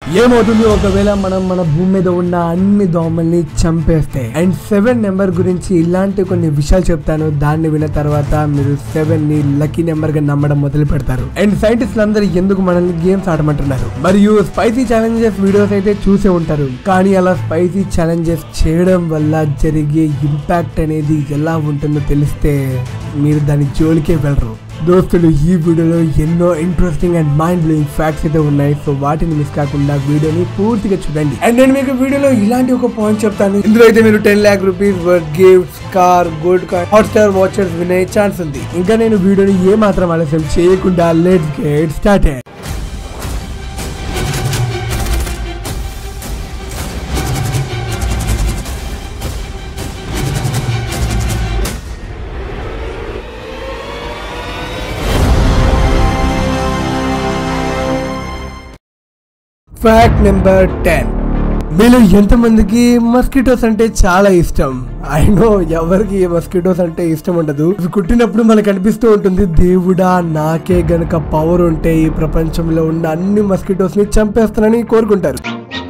ఏమవుతుంది ఒకవేళ మనం మన భూమి మీద ఉన్న అన్ని దోమల్ని చంపేస్తే అండ్ సెవెన్ నెంబర్ గురించి ఇలాంటి కొన్ని విషయాలు చెప్తాను దాన్ని విన్న తర్వాత మీరు సెవెన్ ని లక్కీ నెంబర్ గా నమ్మడం మొదలు పెడతారు అండ్ సైంటిస్టులు అందరూ ఎందుకు మనల్ని గేమ్స్ ఆడమంటున్నారు మరియు స్పైసీ ఛాలెంజెస్ వీడియోస్ అయితే చూసే ఉంటారు కానీ అలా స్పైసీ ఛాలెంజెస్ చేయడం వల్ల జరిగే ఇంపాక్ట్ అనేది ఎలా ఉంటుందో తెలిస్తే మీరు దాని జోలికే వెళ్ళరు దోస్తులు ఈ వీడియోలో ఎన్నో interesting and mind blowing facts అయితే ఉన్నాయి సో వాటిని మిస్ కాకుండా వీడియోని పూర్తిగా చూడండి అండ్ నేను మీకు వీడియోలో ఇలాంటి ఒక పాయింట్ చెప్తాను ఇందులో అయితే మీరు ten lakh rupees worth gifts car gold car Hotstar watchers వినే ఛాన్స్ ఉంది ఇంకా నేను వీడియోని ఏ మాత్రం ఆలస్యం చేయకుండా let's get start fact number ten మీలో ఎంతమందికి మస్కిటోస్ అంటే చాలా ఇష్టం ఐ నో ఎవరికి మస్కిటోస్ అంటే ఇష్టం ఉండదు ఇవి కుట్టినప్పుడు మనకు అనిపిస్తూ ఉంటుంది దేవుడా నాకే గనక పవర్ ఉంటే ఈ ప్రపంచంలో ఉన్న అన్ని మస్కిటోస్ ని చంపేస్తానని కోరుకుంటారు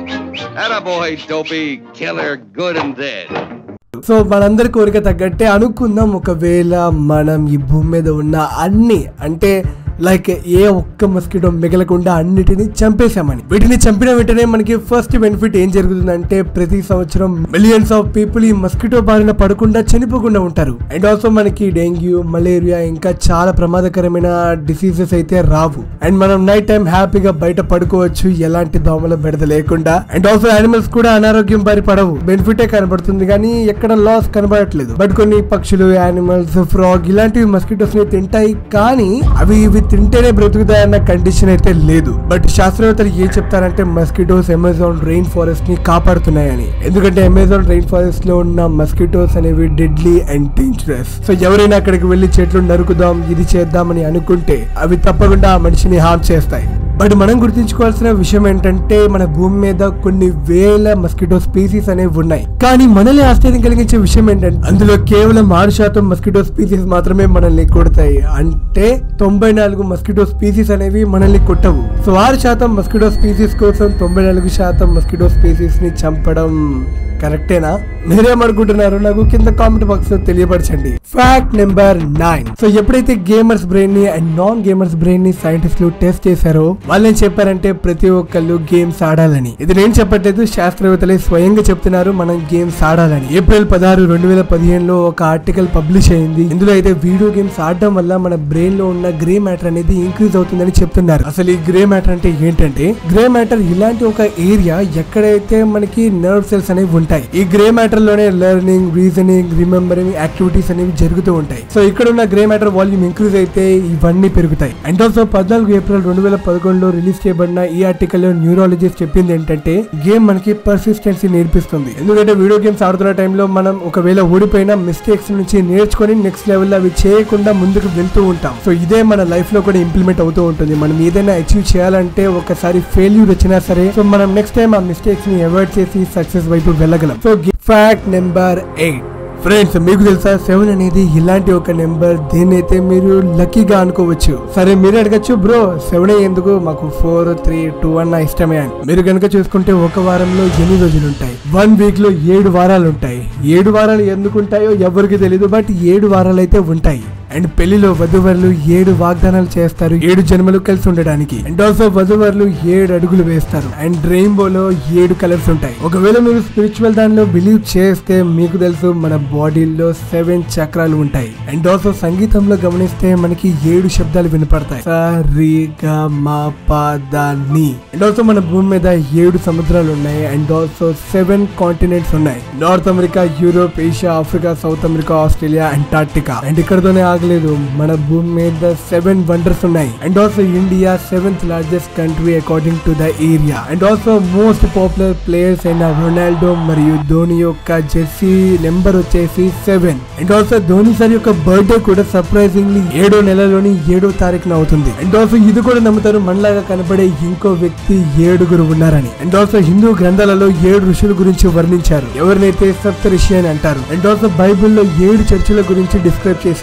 Attaboy, Dopey, killer, good and dead. So మనందరి కోరిక తగ్గట్టే అనుకుందాం ఒకవేళ మనం ఈ భూమి మీద ఉన్న అన్ని అంటే లైక్ ఏ ఒక్క మస్కిటో మిగలకుండా అన్నిటిని చంపేశామని వీటిని చంపిన వెంటనే మనకి ఫస్ట్ బెనిఫిట్ ఏం జరుగుతుందంటే ప్రతి సంవత్సరం మిలియన్స్ ఆఫ్ పీపుల్ ఈ మస్కిటో బారిన పడకుండా చనిపోకుండా ఉంటారు అండ్ ఆల్సో మనకి డెంగ్యూ మలేరియా ఇంకా చాలా ప్రమాదకరమైన డిసీజెస్ అయితే రావు అండ్ మనం నైట్ టైం హ్యాపీగా బయట పడుకోవచ్చు ఎలాంటి దోమల బెడద లేకుండా అండ్ ఆల్సో యానిమల్స్ కూడా అనారోగ్యం బారి పడవు బెనిఫిటే కనబడుతుంది కానీ ఎక్కడ లాస్ కనబడట్లేదు బట్ కొన్ని పక్షులు యానిమల్స్ ఫ్రాగ్ ఇలాంటివి మస్కిటోస్ ని తింటాయి కానీ అవి ఇవి తింటేనే బ్రతుకుతాయన్న కండిషన్ అయితే లేదు బట్ శాస్త్రవేత్తలు ఏం చెప్తారంటే మస్కిటోస్ అమెజాన్ రెయిన్ ఫారెస్ట్ ని కాపాడుతున్నాయని ఎందుకంటే అమెజాన్ రెయిన్ ఫారెస్ట్ లో ఉన్న మస్కిటోస్ అనేవి డెడ్లీ అండ్ డేంజరస్ సో ఎవరైనా అక్కడికి వెళ్లి చెట్లు నరుకుదాం ఇది చేద్దామని అనుకుంటే అవి తప్పకుండా ఆ మనిషిని హామ్ చేస్తాయి బట్ మనం గుర్తుంచుకోవాల్సిన విషయం ఏంటంటే మన భూమి మీద కొన్ని వేల మస్కిటో స్పీసీస్ అనేవి ఉన్నాయి కానీ మనల్ని ఆశ్చర్యం కలిగించే విషయం ఏంటంటే అందులో కేవలం ఆరు శాతం మస్కిటో స్పీసీస్ మాత్రమే మనల్ని కొడతాయి అంటే తొంభై నాలుగు మస్కిటో స్పీసీస్ అనేవి మనల్ని కొట్టవు సో ఆరు శాతం మస్కిటో స్పీసీస్ కోసం తొంభై నాలుగు శాతం మస్కిటో స్పీసీస్ ని చంపడం కరెక్టేనా మీరేమనుకుంటున్నారు నాకు కింద కామెంట్ బాక్స్ లో తెలియపరచండి ఫ్యాక్ట్ నెంబర్ నైన్ సో ఎప్పుడైతే గేమర్స్ బ్రెయిన్ ని అండ్ నాన్ గేమర్స్ బ్రెయిన్ ని సైంటిస్టులు టెస్ట్ చేశారో వాళ్ళు ఏం చెప్పారంటే ప్రతి ఒక్కళ్ళు గేమ్స్ ఆడాలని ఇది నేను చెప్పట్లేదు శాస్త్రవేత్తలే స్వయంగా చెప్తున్నారు మనం గేమ్స్ ఆడాలని ఏప్రిల్ పదహారు రెండు వేల పదిహేనులో ఒక ఆర్టికల్ పబ్లిష్ అయింది ఇందులో అయితే వీడియో గేమ్స్ ఆడడం వల్ల మన బ్రెయిన్ లో ఉన్న గ్రే మ్యాటర్ అనేది ఇంక్రీజ్ అవుతుందని చెప్తున్నారు అసలు ఈ గ్రే మ్యాటర్ అంటే ఏంటంటే గ్రే మ్యాటర్ ఇలాంటి ఒక ఏరియా ఎక్కడైతే మనకి నర్వ్ సెల్స్ అనేవి ఉంటాయి ఈ గ్రే మ్యాటర్ లోనే లెర్నింగ్ రీజనింగ్ రిమెంబరింగ్ యాక్టివిటీస్ అనేవి జరుగుతూ ఉంటాయి సో ఇక్కడ ఉన్న గ్రే మ్యాటర్ వాల్యూమ్ ఇంక్రీజ్ అయితే ఇవన్నీ పెరుగుతాయి అండ్ ఆల్సో పద్నాలుగు ఏప్రిల్ రెండు వేల పదకొండులో రిలీజ్ చేయబడిన ఈ ఆర్టికల్ లో న్యూరాలజిస్ట్ చెప్పింది ఏంటంటే గేమ్ మనకి పర్సిస్టెన్సీ నేర్పిస్తుంది ఎందుకంటే వీడియో గేమ్స్ ఆడుతున్న టైంలో మనం ఒకవేళ ఓడిపోయిన మిస్టేక్స్ నుంచి నేర్చుకొని నెక్స్ట్ లెవెల్ అవి చేయకుండా ముందుకు వెళ్తూ ఉంటాం సో ఇదే మన లైఫ్ లో కూడా ఇంప్లిమెంట్ అవుతూ ఉంటుంది మనం ఏదైనా అచీవ్ చేయాలంటే ఒకసారి ఫెయిల్యూర్ వచ్చినా సరే సో మనం నెక్స్ట్ టైం ఆ మిస్టేక్స్ ని అవాయిడ్ చేసి సక్సెస్ వైపు వెళ్ళగలం so fact number eight friends మీకు తెలుసా సెవెన్ అనేది ఇలాంటి ఒక నెంబర్ దీన్ని అయితే మీరు లక్కీగా అనుకోవచ్చు సరే మీరు అడగచ్చు బ్రో సెవెన్ ఎందుకు మాకు ఫోర్ త్రీ టూ అన్న ఇష్టమే అని మీరు కనుక చూసుకుంటే ఒక వారంలో ఎన్ని రోజులు ఉంటాయి వన్ వీక్ లో ఏడు వారాలు ఉంటాయి ఏడు వారాలు ఎందుకు ఉంటాయో ఎవరికి తెలియదు బట్ ఏడు వారాలు అయితే ఉంటాయి అండ్ పెళ్లిలో వధువరులు ఏడు వాగ్దానాలు చేస్తారు ఏడు జన్మలు కలిసి ఉండడానికి అండ్ ఆల్సో వధువరులు ఏడు అడుగులు వేస్తారు అండ్ రెయిన్బోలో ఏడు కలర్స్ ఉంటాయి ఒకవేళ మీరు స్పిరిచువల్ దానిలో బిలీవ్ చేస్తే మీకు తెలుసు మన బాడీలో సెవెన్ చక్రాలు ఉంటాయి అండ్ ఆల్సో సంగీతంలో గమనిస్తే మనకి ఏడు శబ్దాలు వినపడతాయి స రి గ మ ప ద ని అండ్ ఆల్సో మన భూమి మీద ఏడు సముద్రాలు ఉన్నాయి అండ్ ఆల్సో సెవెన్ కాంటినెంట్స్ ఉన్నాయి North America Europe Asia Africa South America Australia Antarctica and ఇక్కడతోనే ఆగలేదు మన భూమి మీద సెవెన్ వండర్స్ ఉన్నాయి and also India seventh largest country according to the area and also most popular players అయిన Ronaldo మరియు ధోని యొక్క జెర్సీ నెంబర్ వచ్చేసి seven and also Dhoni sir యొక్క బర్త్డే కూడా సర్ప్రైజింగ్లీ ఏడో నెలలోని ఏడో తారీఖున అవుతుంది అండ్ ఆల్సో ఇది కూడా నమ్ముతారు మనలాగా కనబడే ఇంకో వ్యక్తి ఏడుగురు ఉన్నారని అండ్ ఆల్సో హిందూ గ్రంథాలలో ఏడు ఋషుల గురించి వర్ణించారు ఎవరినైతే సప్త ఋషి అని అంటారు అండ్ ఆల్సో బైబిల్లో ఏడు చర్చిల గురించి డిస్క్రైబ్ చేశారు and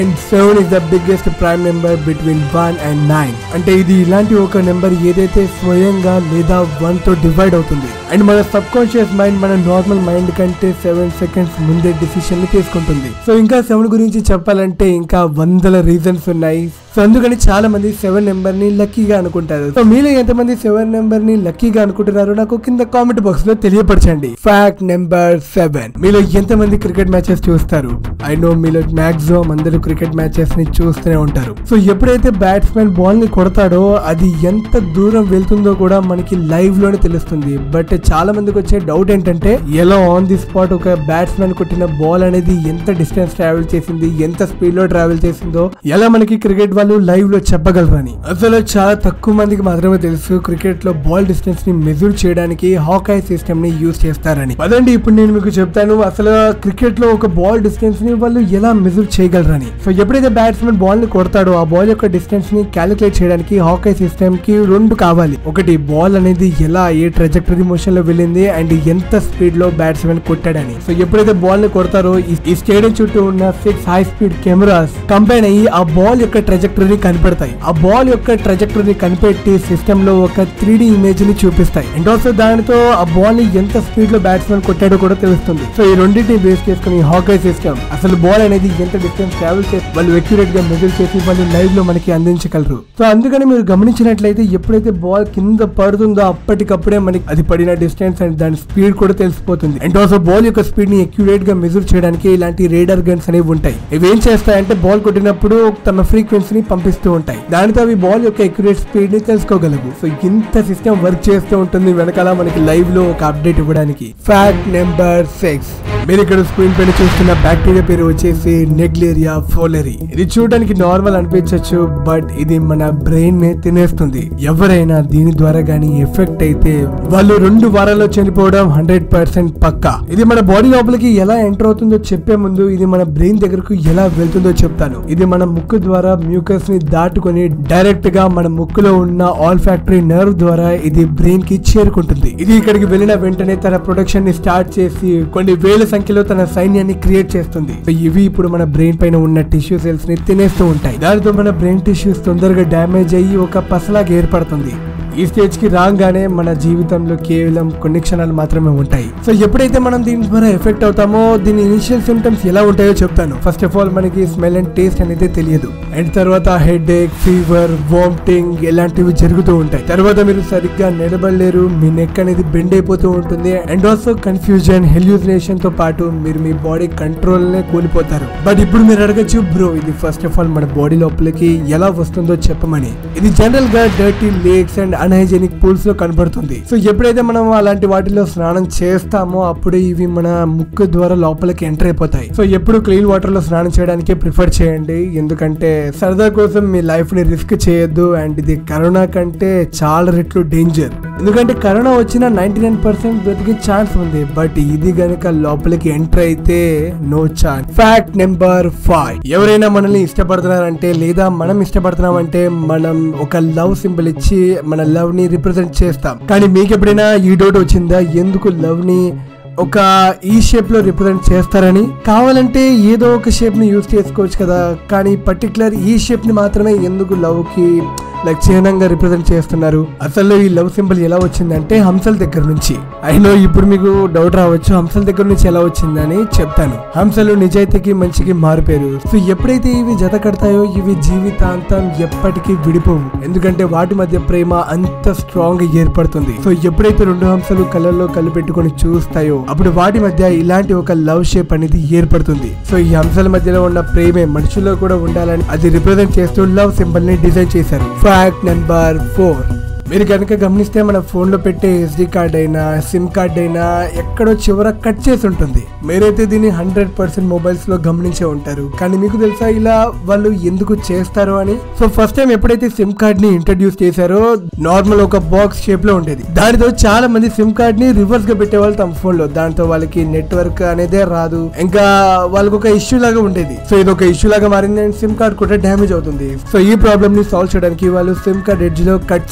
and seven is the biggest prime number between one and nine అంటే ఇది ఇలాంటి ఒక నెంబర్ ఏదైతే స్వయంగా లేదా వన్ తో డివైడ్ అవుతుంది అండ్ మన సబ్ కాన్షియస్ మైండ్ మన నార్మల్ మైండ్ కంటే సెవెన్ సెకండ్స్ ముందే డిసిషన్ ని తీసుకుంటుంది సో ఇంకా సెవెన్ గురించి చెప్పాలంటే ఇంకా వందల రీజన్స్ ఉన్నాయి సో అందుకని చాలా మంది సెవెన్ నెంబర్ ని లక్కీగా అనుకుంటారు సో మీలో ఎంతమంది సెవెన్ నెంబర్ ని లక్కీగా అనుకుంటున్నారు నాకు కింద కామెంట్ బాక్స్ లో తెలియపరచండి ఫ్యాక్ట్ నెంబర్ సెవెన్ మీలో ఎంతమంది క్రికెట్ మ్యాచెస్ చూస్తారు ఐ నో మీలో మాక్సిమం అందరూ క్రికెట్ మ్యాచెస్ ని చూస్తూనే ఉంటారు సో ఎప్పుడైతే బ్యాట్స్మెన్ బాల్ ని కొడతాడో అది ఎంత దూరం వెళ్తుందో కూడా మనకి లైవ్ లోనే తెలుస్తుంది బట్ చాలా మందికి వచ్చే డౌట్ ఏంటంటే ఎలా ఆన్ ది స్పాట్ ఒక బ్యాట్స్మెన్ కొట్టిన బాల్ అనేది ఎంత డిస్టెన్స్ ట్రావెల్ చేసింది ఎంత స్పీడ్ లో ట్రావెల్ చేసిందో ఎలా మనకి క్రికెట్ వాళ్ళు లైవ్ లో చెప్పగలరని అసలు చాలా తక్కువ మందికి మాత్రమే తెలుసు క్రికెట్ లో బాల్ డిస్టెన్స్ ని మెజూర్ చేయడానికి హాకాయ్ సిస్టమ్ ని యూజ్ చేస్తారని అదండి ఇప్పుడు నేను మీకు చెప్తాను అసలు క్రికెట్ లో ఒక బాల్ డిస్టెన్స్ ని వాళ్ళు ఎలా మెజూర్ చేయగలరని సో ఎప్పుడైతే బ్యాట్స్మెన్ బాల్ ని కొడతాడో ఆ బాల్ యొక్క డిస్టెన్స్ ని క్యాలిక్యులేట్ చేయడానికి హాకాయ్ సిస్టమ్ కి రెండు కావాలి ఒకటి బాల్ అనేది ఎలా ఏ ట్రెజెక్టరీ మోషన్ లో వెళ్ళింది అండ్ ఎంత స్పీడ్ లో బ్యాట్స్మెన్ కొట్టాడని సో ఎప్పుడైతే బాల్ ని కొడతారో ఈ- ఈ స్టేడియం చుట్టూ ఉన్న six high speed cameras combine అయ్యి ఆ బాల్ యొక్క ట్రెజెక్టరీని కనిపెడతాయి ఆ బాల్ యొక్క ట్రెజెక్టరీని కనిపెట్టి సిస్టమ్ లో ఒక త్రీ డి ఇమేజ్ ని చూపిస్తాయి అండ్ ఆల్సో దానితో ఆ బాల్ ని ఎంత స్పీడ్ లో బ్యాట్స్మెన్ కొట్టాడో కూడా తెలుస్తుంది సో ఈ రెండింటిని బేస్ చేసుకుని హాకై సిస్టమ్ అసలు బాల్ అనేది ఎంత డిస్టెన్స్ ట్రావెల్ చేసి వాళ్ళు అక్యురేట్ గా మెజర్ చేసి వాళ్ళు లైవ్ లో మనకి అందించగలరు సో అందుకని మీరు గమనించినట్లయితే ఎప్పుడైతే బాల్ కింద పడుతుందో అప్పటికప్పుడే మనకి అది పడిన డిస్టెన్స్ అండ్ దాని స్పీడ్ కూడా తెలిసిపోతుంది అండ్ ఆల్సో బాల్ యొక్క స్పీడ్ ని అక్యురేట్ గా మెజర్ చేయడానికి ఇలాంటి రేడర్ గన్స్ అనేవి ఉంటాయి ఇవి ఏం చేస్తాయంటే బాల్ కొట్టినప్పుడు తమ ఫ్రీక్వెన్సీని పంపిస్తూ ఉంటాయి దానితో అవి బాల్ యొక్క అక్యురేట్ స్పీడ్ ని తెలుసుకోగలవు సో ఇంత సిస్టమ్ వర్క్ చేస్తూ ఉంటుంది వెనకాల మనకి లైవ్ లో ఒక అప్డేట్ ఇవ్వడానికి ఫ్యాక్ట్ నెంబర్ సిక్స్ మీరు ఇక్కడ స్క్రీన్ పైన చూస్తున్న బ్యాక్టీరియా పేరు వచ్చేసి నెగ్లేరియా ఫోలరీ ఇది చూడడానికి నార్మల్ అనిపించవచ్చు బట్ ఇది మన బ్రెయిన్ ని తినేస్తుంది ఎవరైనా దీని ద్వారా గానీ ఎఫెక్ట్ అయితే వాళ్ళు రెండు వారాల్లో చనిపోవడం హండ్రెడ్ పర్సెంట్ పక్కా ఇది మన బాడీ లోపలికి ఎలా ఎంటర్ అవుతుందో చెప్పే ముందు ఇది మన బ్రెయిన్ దగ్గరకు ఎలా వెళ్తుందో చెప్తాను ఇది మన ముక్కు ద్వారా మ్యూకస్ ని దాటుకొని డైరెక్ట్ గా మన ముక్కులో ఉన్న ఆల్ ఫ్యాక్టరీ నర్వ్ ద్వారా ఇది బ్రెయిన్ కి చేరుకుంటుంది ఇది ఇక్కడికి వెళ్ళిన వెంటనే తన ప్రొడక్షన్ ని స్టార్ట్ చేసి కొన్ని వేల సంఖ్యలో తన సైన్యాన్ని క్రియేట్ చేస్తుంది సో ఇవి ఇప్పుడు మన బ్రెయిన్ పైన ఉన్న టిష్యూ సెల్స్ ని తినేస్తూ ఉంటాయి దానితో మన బ్రెయిన్ టిష్యూస్ తొందరగా డ్యామేజ్ అయ్యి ఒక పసలాగా ఏర్పడుతుంది ఈ స్టేజ్ కి రాగానే మన జీవితంలో కేవలం కొన్ని క్షణాలు మాత్రమే ఉంటాయి సో ఎప్పుడైతే మనం దీని ద్వారా ఎఫెక్ట్ అవుతామో దీని ఇనిషియల్ సిమ్టమ్స్ ఎలా ఉంటాయో చెప్తాను ఫస్ట్ ఆఫ్ ఆల్ మనకి స్మెల్ అండ్ టేస్ట్ అనేది తెలియదు అండ్ తర్వాత హెడ్ ఏక్ ఫీవర్ వామిటింగ్ ఇలాంటివి జరుగుతూ ఉంటాయి తర్వాత మీరు సరిగ్గా నిలబడలేరు మీ నెక్ అనేది బెండ్ అయిపోతూ ఉంటుంది అండ్ ఆల్సో కన్ఫ్యూజన్ హెల్యూజినేషన్ తో పాటు మీరు మీ బాడీ కంట్రోల్ నే కోల్పోతారు బట్ ఇప్పుడు మీరు అడగచ్చు బ్రో ఇది ఫస్ట్ ఆఫ్ ఆల్ మన బాడీ లోపలికి ఎలా వస్తుందో చెప్పమని ఇది జనరల్ గా dirty lakes and unhygienic pools లో కనబడుతుంది సో ఎప్పుడైతే మనం అలాంటి వాటిలో స్నానం చేస్తామో అప్పుడు ఇవి మన ముక్కు ద్వారా లోపలికి ఎంటర్ అయిపోతాయి సో ఎప్పుడు క్లీన్ వాటర్ లో స్నానం చేయడానికి ప్రిఫర్ చేయండి ఎందుకంటే సరదా కోసం మీ లైఫ్ ని రిస్క్ చేయొద్దు అండ్ ఇది కరోనా కంటే చాలా రెట్లు డేంజర్ ఎందుకంటే కరోనా వచ్చిన నైన్టీ నైన్ పర్సెంట్ బ్రతికే ఛాన్స్ ఉంది బట్ ఇది గనుక లోపలికి ఎంటర్ అయితే no chance fact number five ఎవరైనా మనల్ని ఇష్టపడుతున్నారంటే లేదా మనం ఇష్టపడుతున్నామంటే మనం ఒక లవ్ సింబల్ ఇచ్చి మన లవ్ ని రిప్రజెంట్ చేస్తాం కానీ మీకు ఎప్పుడైనా ఈ డౌట్ వచ్చిందా ఎందుకు లవ్ ని ఒక ఈ షేప్ లో రిప్రజెంట్ చేస్తారని కావాలంటే ఏదో ఒక షేప్ ని యూజ్ చేసుకోవచ్చు కదా కానీ పర్టికులర్ ఈ షేప్ ని మాత్రమే ఎందుకు లవ్ కి లైక్ చిహ్నంగా రిప్రజెంట్ చేస్తున్నారు అసలు ఈ లవ్ సింబల్ ఎలా వచ్చిందంటే హంసల దగ్గర నుంచి అయినో ఇప్పుడు మీకు డౌట్ రావచ్చు హంసల దగ్గర నుంచి ఎలా వచ్చిందని చెప్తాను హంసలు నిజాయితీకి మంచికి మారిపోయారు సో ఎప్పుడైతే ఇవి జత కడతాయో ఇవి జీవితాంతం ఎప్పటికీ విడిపోవు ఎందుకంటే వాటి మధ్య ప్రేమ అంత స్ట్రాంగ్ ఏర్పడుతుంది సో ఎప్పుడైతే రెండు హంసలు కళ్ళల్లో కలిపెట్టుకొని చూస్తాయో అప్పుడు వాటి మధ్య ఇలాంటి ఒక లవ్ షేప్ అనేది ఏర్పడుతుంది సో ఈ హంసల మధ్యలో ఉన్న ప్రేమే మనుషుల్లో కూడా ఉండాలని అది రిప్రజెంట్ చేస్తూ లవ్ సింబల్ ని డిజైన్ చేశారు ఫ్యాక్ట్ నెంబర్ ఫోర్ మీరు కనుక గమనిస్తే మన ఫోన్ లో పెట్టే ఎస్డి కార్డ్ అయినా సిమ్ కార్డ్ అయినా ఎక్కడో చివర కట్ చేసి ఉంటుంది మీరైతే దీన్ని హండ్రెడ్ పర్సెంట్ మొబైల్స్ లో గమనించే ఉంటారు కానీ మీకు తెలుసా ఇలా వాళ్ళు ఎందుకు చేస్తారు అని సో ఫస్ట్ టైం ఎప్పుడైతే సిమ్ కార్డ్ ని ఇంట్రడ్యూస్ చేశారో నార్మల్ ఒక బాక్స్ షేప్ లో ఉండేది దానితో చాలా మంది సిమ్ కార్డ్ ని రివర్స్ గా పెట్టేవాళ్ళు తమ ఫోన్ లో దాంతో వాళ్ళకి నెట్వర్క్ అనేదే రాదు ఇంకా వాళ్ళకి ఒక ఇష్యూ లాగా ఉండేది సో ఇది ఒక ఇష్యూ లాగా మారింది అండ్ సిమ్ కార్డ్ కూడా డ్యామేజ్ అవుతుంది సో ఈ ప్రాబ్లమ్ ని సాల్వ్ చేయడానికి వాళ్ళు సిమ్ కార్డ్ ఎడ్జ్ లో కట్ చేశారు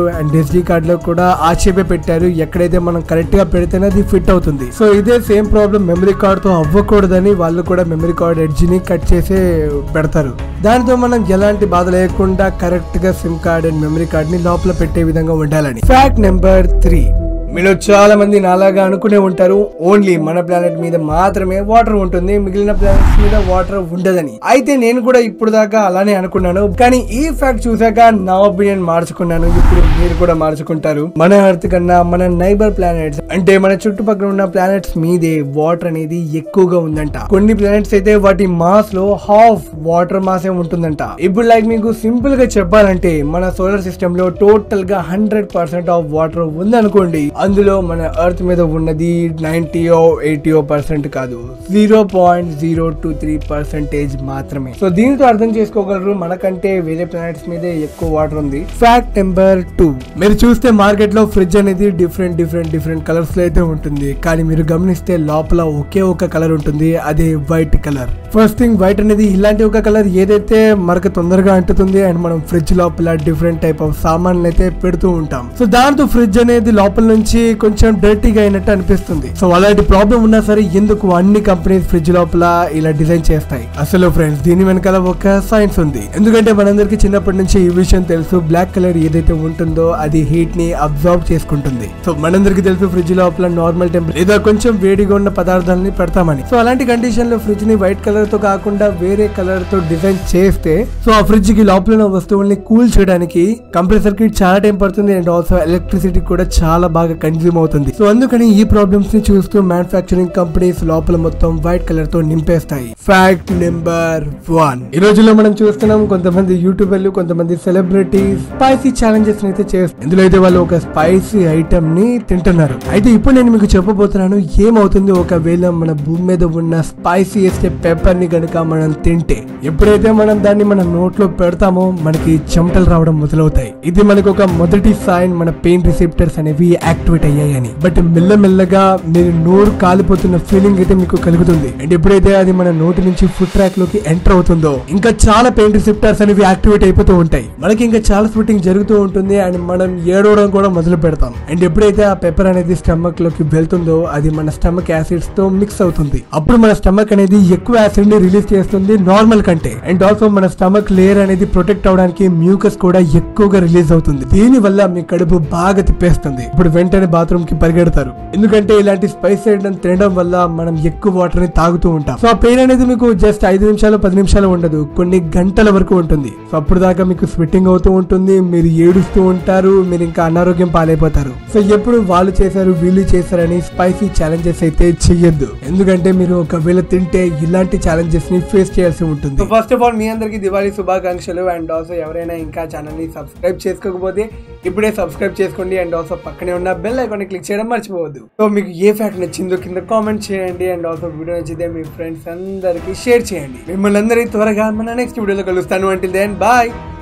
అండ్ ఎస్డి కార్డ్ లో కూడా ఆ షేపే పెట్టారు ఎక్కడైతే మనం కరెక్ట్ గా పెడితేనే అది ఫిట్ అవుతుంది సో ఇదే సేమ్ ప్రాబ్లం మెమరీ కార్డ్ తో అవ్వకూడదని వాళ్ళు కూడా మెమరీ కార్డ్ ఎడ్జ్ ని కట్ చేసి పెడతారు దాంతో మనం ఎలాంటి బాధ లేకుండా కరెక్ట్ గా SIM card and memory card ని లోపల పెట్టే విధంగా ఉండాలని ఫ్యాక్ట్ నెంబర్ త్రీ మీలో చాలా మంది నాలాగా అనుకునే ఉంటారు ఓన్లీ మన ప్లానెట్ మీద మాత్రమే వాటర్ ఉంటుంది మిగిలిన ప్లానెట్స్ మీద వాటర్ ఉండదని అయితే నేను కూడా ఇప్పుడు దాకా అలానే అనుకున్నాను కానీ ఈ ఫ్యాక్ట్ చూసాక నా ఒపీనియన్ మార్చుకున్నాను ఇప్పుడు మీరు కూడా మార్చుకుంటారు మన ఎర్త్ కన్నా మన నైబర్ ప్లానెట్స్ అంటే మన చుట్టుపక్కల ఉన్న ప్లానెట్స్ మీదే వాటర్ అనేది ఎక్కువగా ఉందంట కొన్ని ప్లానెట్స్ అయితే వాటి మాస్ లో హాఫ్ వాటర్ మాసే ఉంటుందంట ఇప్పుడు లైక్ మీకు సింపుల్ గా చెప్పాలంటే మన సోలార్ సిస్టమ్ లో టోటల్ గా హండ్రెడ్ పర్సెంట్ ఆఫ్ వాటర్ ఉందనుకోండి అందులో మన ఎర్త్ మీద ఉన్నది నైన్టీయో ఎయిటీయో పర్సెంట్ కాదు zero point zero two three percentage మాత్రమే సో దీంతో అర్థం చేసుకోగలరు మనకంటే వేరే ప్లానెట్స్ మీదే ఎక్కువ వాటర్ ఉంది ఫ్యాక్ట్ నెంబర్ టూ మీరు చూస్తే మార్కెట్ లో ఫ్రిడ్జ్ అనేది డిఫరెంట్ డిఫరెంట్ డిఫరెంట్ కలర్స్ లో అయితే ఉంటుంది కానీ మీరు గమనిస్తే లోపల ఒకే ఒక కలర్ ఉంటుంది అదే white colour first thing white అనేది ఇలాంటి ఒక కలర్ ఏదైతే మనకు తొందరగా అంటుతుంది అండ్ మనం ఫ్రిడ్జ్ లోపల డిఫరెంట్ టైప్ ఆఫ్ సామాన్లు అయితే పెడుతూ ఉంటాం సో దాంతో ఫ్రిడ్జ్ అనేది లోపల నుంచి కొంచెం డర్టీగా అయినట్టు అనిపిస్తుంది సో అలాంటి ప్రాబ్లం ఉన్నా సరే ఎందుకు అన్ని కంపెనీస్ ఫ్రిడ్జ్ లోపల ఇలా డిజైన్ చేస్తాయి అసలు ఫ్రెండ్స్ దీని వెనకాల ఒక సైన్స్ ఉంది ఎందుకంటే మనందరికి చిన్నప్పటి నుంచి ఈ విషయం తెలుసు బ్లాక్ కలర్ ఏదైతే ఉంటుందో అది హీట్ ని అబ్జర్వ్ చేసుకుంటుంది సో మనందరికి తెలుసు ఫ్రిడ్జ్ లోపల నార్మల్ టెంపరేచర్ లేదా కొంచెం వేడిగా ఉన్న పదార్థాలని పెడతామని సో అలాంటి కండిషన్ లో ఫ్రిడ్జ్ ని వైట్ కలర్ తో కాకుండా వేరే కలర్ తో డిజైన్ చేస్తే సో ఆ ఫ్రిడ్జ్ కి లోపల ఉన్న వస్తువుల్ని కూల్ చేయడానికి కంప్రెసర్ కి చాలా టైం పడుతుంది అండ్ ఆల్సో ఎలక్ట్రిసిటీ కూడా చాలా బాగా కన్జ్యూమ్ అవుతుంది సో అందుకని ఈ ప్రాబ్లమ్స్ ని చూస్తూ మ్యానుఫాక్చరింగ్ కంపెనీస్ లోపల మొత్తం వైట్ కలర్ తో నింపేస్తాయి ఫ్యాక్ట్ నెంబర్ వన్ ఈ రోజుల్లో మనం చూస్తున్నాం కొంతమంది యూట్యూబర్లు కొంతమంది సెలబ్రిటీస్ స్పైసీ ఛాలెంజెస్ అయితే చేస్తారు ఇందులో అయితే వాళ్ళు ఒక స్పైసీ ఐటమ్ ని తింటున్నారు అయితే ఇప్పుడు నేను మీకు చెప్పబోతున్నాను ఏమవుతుంది ఒకవేళ మన భూమి మీద ఉన్న స్పైసీ వేసే పెప్పర్ ని గనుక మనం తింటే ఎప్పుడైతే మనం దాన్ని మన నోట్లో పెడతామో మనకి చెమటలు రావడం మొదలవుతాయి ఇది మనకు ఒక మొదటి సైన్ మన పెయిన్ రిసెప్టర్స్ అనేవి యాక్టివేట్ అయ్యాయని బట్ మెల్లమెల్లగా మీరు నోరు కాలిపోతున్న ఫీలింగ్ అయితే మీకు కలుగుతుంది అండ్ ఎప్పుడైతే అది మన నోటి నుంచి ఫుడ్ ట్రాక్ లోకి ఎంటర్ అవుతుందో ఇంకా చాలా పెయిన్ రిసెప్టర్స్ అనేవి యాక్టివేట్ అయిపోతూ ఉంటాయి మనకి ఇంకా చాలా స్వెట్టింగ్ జరుగుతూ ఉంటుంది అండ్ మనం ఏడవడం కూడా మొదలు పెడతాం అండ్ ఎప్పుడైతే ఆ పెప్పర్ అనేది స్టమక్ లోకి వెళ్తుందో అది మన స్టమక్ యాసిడ్స్ తో మిక్స్ అవుతుంది అప్పుడు మన స్టమక్ అనేది ఎక్కువ యాసిడ్ ని రిలీజ్ చేస్తుంది నార్మల్ కంటే అండ్ ఆల్సో మన స్టమక్ లేయర్ అనేది ప్రొటెక్ట్ అవడానికి మ్యూకస్ కూడా ఎక్కువగా రిలీజ్ అవుతుంది దీని వల్ల మీ కడుపు బాగా తిప్పేస్తుంది ఇప్పుడు వెంటనే బాత్రూమ్ కి పరిగెడతారు ఎందుకంటే ఇలాంటి స్పైస్ ఐటమ్ తినడం వల్ల మనం ఎక్కువ వాటర్ ని తాగుతూ ఉంటాం సో ఆ పెయిన్ అనేది మీకు జస్ట్ ఐదు నిమిషాలు పది నిమిషాలు ఉండదు కొన్ని గంటల వరకు ఉంటుంది సో అప్పుడు దాకా మీకు స్వెట్టింగ్ అవుతూ ఉంటుంది మీరు ఏడుస్తూ ఉంటారు మీరు ఇంకా అనారోగ్యం పాలైపోతారు సో ఎప్పుడు వాళ్ళు చేశారు వీళ్ళు చేశారని స్పైసీ ఛాలెంజెస్ అయితే చెయ్యొద్దు ఎందుకంటే మీరు ఒకవేళ తింటే ఇలాంటి ఛాలెంజెస్ ని ఫేస్ చేయాల్సి ఉంటుంది ఫస్ట్ ఆఫ్ ఆల్ మీ అందరికి దివాళీ శుభాకాంక్షలు అండ్ ఆల్సో ఎవరైనా ఇంకా ఛానల్ ని సబ్స్క్రైబ్ చేసుకోకపోతే ఇప్పుడే సబ్స్క్రైబ్ చేసుకోండి అండ్ ఆల్సో పక్కనే ఉన్న బెల్ ఐకాన్ క్లిక్ చేయడం మర్చిపోవద్దు సో మీకు ఏ ఫ్యాక్ట్ నచ్చిందో కింద కామెంట్ చేయండి అండ్ ఆల్సో వీడియో నచ్చితే మీ ఫ్రెండ్స్ అందరికి షేర్ చేయండి మిమ్మల్ని అందరి త్వరగా మన నెక్స్ట్ వీడియోలో కలుస్తాను అంటే దెన్ బాయ్